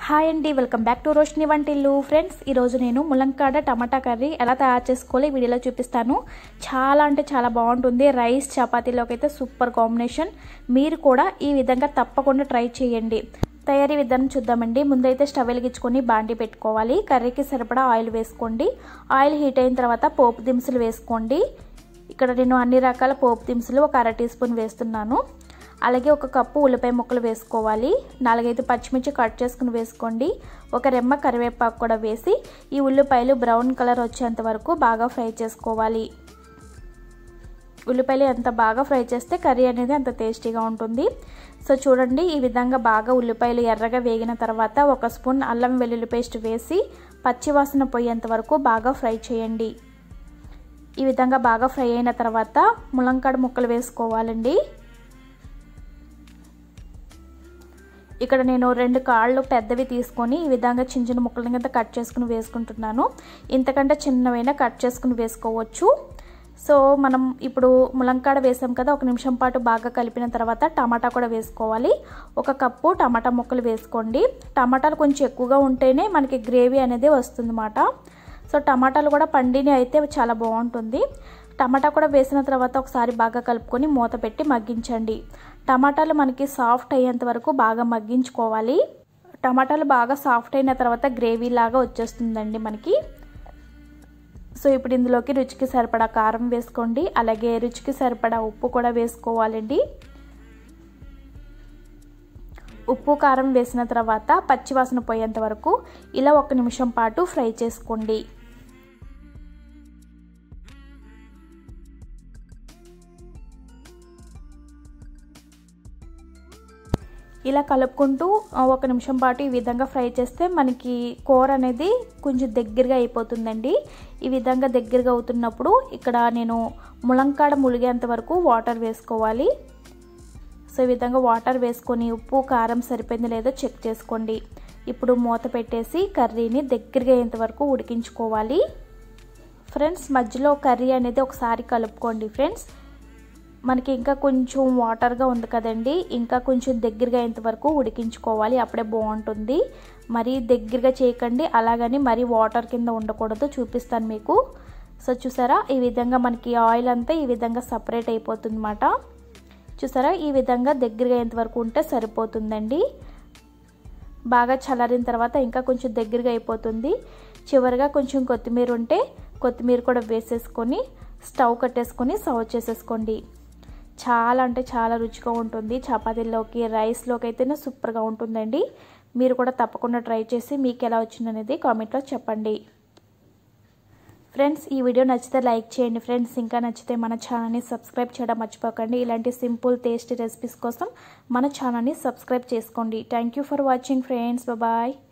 hi అండి welcome back to Roshini వంటిల్లు friends ఈరోజు నేను ములంకాడ టమాటా కర్రీ ఎలా తయారు చేసుకోవాలి ఈ వీడియోలో చూపిస్తాను చాలా అంటే చాలా బాగుంటుంది రైస్ చపాతీలోకి అయితే సూపర్ కాంబినేషన్ మీరు కూడా ఈ విధంగా తప్పకుండా ట్రై చేయండి తయారీ విధానం చూద్దామండి ముందైతే స్టవ్ వెలిగించుకొని బాండి పెట్టుకోవాలి కర్రీకి సరిపడా ఆయిల్ వేసుకోండి ఆయిల్ హీట్ అయిన తర్వాత పోపు దినుసులు వేసుకోండి ఇక్కడ నేను అన్ని రకాల పోపు దినుసులు ఒక అర టీ స్పూన్ వేస్తున్నాను అలాగే ఒక కప్పు ఉల్లిపాయ ముక్కలు వేసుకోవాలి నాలుగైదు పచ్చిమిర్చి కట్ చేసుకుని వేసుకోండి ఒక రెమ్మ కరివేపాకు కూడా వేసి ఈ ఉల్లిపాయలు బ్రౌన్ కలర్ వచ్చేంత వరకు బాగా ఫ్రై చేసుకోవాలి ఉల్లిపాయలు ఎంత బాగా ఫ్రై చేస్తే కర్రీ అనేది అంత టేస్టీగా ఉంటుంది సో చూడండి ఈ విధంగా బాగా ఉల్లిపాయలు ఎర్రగా వేగిన తర్వాత ఒక స్పూన్ అల్లం వెల్లుల్లి పేస్ట్ వేసి పచ్చివాసన పోయేంత వరకు బాగా ఫ్రై చేయండి ఈ విధంగా బాగా ఫ్రై అయిన తర్వాత ములంకాడ ముక్కలు వేసుకోవాలండి ఇక్కడ నేను రెండు కాళ్ళు పెద్దవి తీసుకొని ఈ విధంగా చిన్న చిన్న ముక్కల కింద కట్ చేసుకుని వేసుకుంటున్నాను ఇంతకంటే చిన్నవైనా కట్ చేసుకుని వేసుకోవచ్చు సో మనం ఇప్పుడు ములంకాడ వేసాం కదా ఒక నిమిషం పాటు బాగా కలిపిన తర్వాత టమాటా కూడా వేసుకోవాలి ఒక కప్పు టమాటా ముక్కలు వేసుకోండి టమాటాలు కొంచెం ఎక్కువగా ఉంటేనే మనకి గ్రేవీ అనేది వస్తుందన్నమాట సో టమాటాలు కూడా పండిని అయితే చాలా బాగుంటుంది టమాటా కూడా వేసిన తర్వాత ఒకసారి బాగా కలుపుకొని మూత పెట్టి మగ్గించండి టమాటాలు మనకి సాఫ్ట్ అయ్యేంత వరకు బాగా మగ్గించుకోవాలి టమాటాలు బాగా సాఫ్ట్ అయిన తర్వాత గ్రేవీ లాగా వచ్చేస్తుందండి మనకి సో ఇప్పుడు ఇందులోకి రుచికి సరిపడా కారం వేసుకోండి అలాగే రుచికి సరిపడా ఉప్పు కూడా వేసుకోవాలండి ఉప్పు కారం వేసిన తర్వాత పచ్చివాసన పోయేంత వరకు ఇలా ఒక నిమిషం పాటు ఫ్రై చేసుకోండి ఇలా కలుపుకుంటూ ఒక నిమిషం పాటు ఈ విధంగా ఫ్రై చేస్తే మనకి కూర అనేది కొంచెం దగ్గరగా అయిపోతుందండి ఈ విధంగా దగ్గరగా అవుతున్నప్పుడు ఇక్కడ నేను ములంకాడ ములిగేంత వరకు వాటర్ వేసుకోవాలి సో ఈ విధంగా వాటర్ వేసుకొని ఉప్పు కారం సరిపోయిందో లేదో చెక్ చేసుకోండి ఇప్పుడు మూత పెట్టేసి కర్రీని దగ్గరగా అయ్యేంత వరకు ఉడికించుకోవాలి ఫ్రెండ్స్ మధ్యలో కర్రీ అనేది ఒకసారి కలుపుకోండి ఫ్రెండ్స్ మనకి ఇంకా కొంచెం వాటర్గా ఉంది కదండి ఇంకా కొంచెం దగ్గరగా అయ్యేంత వరకు ఉడికించుకోవాలి అప్పుడే బాగుంటుంది మరీ దగ్గరగా చేయకండి అలాగని మరీ వాటర్ కింద ఉండకూడదు చూపిస్తాను మీకు సో చూసారా ఈ విధంగా మనకి ఆయిల్ అంతా ఈ విధంగా సపరేట్ అయిపోతుంది అన్నమాట చూసారా ఈ విధంగా దగ్గరగా అయ్యేంత వరకు ఉంటే సరిపోతుందండి బాగా చల్లారిన తర్వాత ఇంకా కొంచెం దగ్గరగా అయిపోతుంది చివరిగా కొంచెం కొత్తిమీర ఉంటే కొత్తిమీర కూడా వేసేసుకొని స్టవ్ కట్టేసుకొని సర్వ్ చేసేసుకోండి చాలా అంటే చాలా రుచిగా ఉంటుంది చపాతీల్లోకి రైస్లోకి అయితేనే సూపర్గా ఉంటుందండి మీరు కూడా తప్పకుండా ట్రై చేసి మీకు ఎలా వచ్చిందనేది కామెంట్లో చెప్పండి ఫ్రెండ్స్ ఈ వీడియో నచ్చితే లైక్ చేయండి ఫ్రెండ్స్ ఇంకా నచ్చితే మన ఛానల్ని సబ్స్క్రైబ్ చేయడం మర్చిపోకండి ఇలాంటి సింపుల్ టేస్టీ రెసిపీస్ కోసం మన ఛానల్ని సబ్స్క్రైబ్ చేసుకోండి thank for watching friends bye